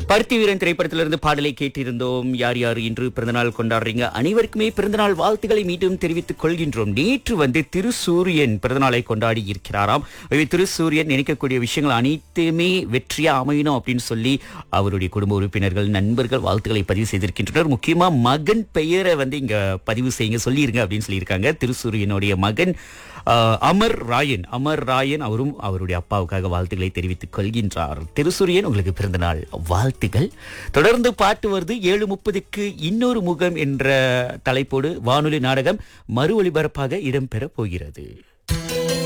பருத்தி வீரன் திரைப்படத்திலிருந்து பாடலை கேட்டிருந்தோம் யார் யார் இன்று பிறந்தநாள் கொண்டாடுறீங்க அனைவருக்குமே பிறந்தநாள் வாழ்த்துக்களை மீண்டும் தெரிவித்துக் கொள்கின்றோம் நேற்று வந்து திருசூரியன் பிறந்தநாளை கொண்டாடி இருக்கிறாராம் எனவே திருசூரியன் நினைக்கக்கூடிய விஷயங்கள் அனைத்துமே வெற்றியா அமையணும் அப்படின்னு சொல்லி அவருடைய குடும்ப உறுப்பினர்கள் நண்பர்கள் வாழ்த்துக்களை பதிவு செய்திருக்கின்றனர் முக்கியமா மகன் பெயரை வந்து இங்க பதிவு செய்யுங்க சொல்லிருங்க அப்படின்னு சொல்லியிருக்காங்க திருசூரியனுடைய மகன் ஆஹ், அமர் ராயன் அமர் ராயன் அவரும் அவருடைய அப்பாவுக்காக வாழ்த்துக்களை தெரிவித்துக் கொள்கின்றார் திருசூரியன் உங்களுக்கு பிறந்தநாள் வாழ்த்துக்கள் தொடர்ந்து பாட்டு வருது ஏழு முப்பதுக்கு இன்னொரு முகம் என்ற தலைப்போடு வானொலி நாடகம் மறு ஒளிபரப்பாக இடம்பெற போகிறது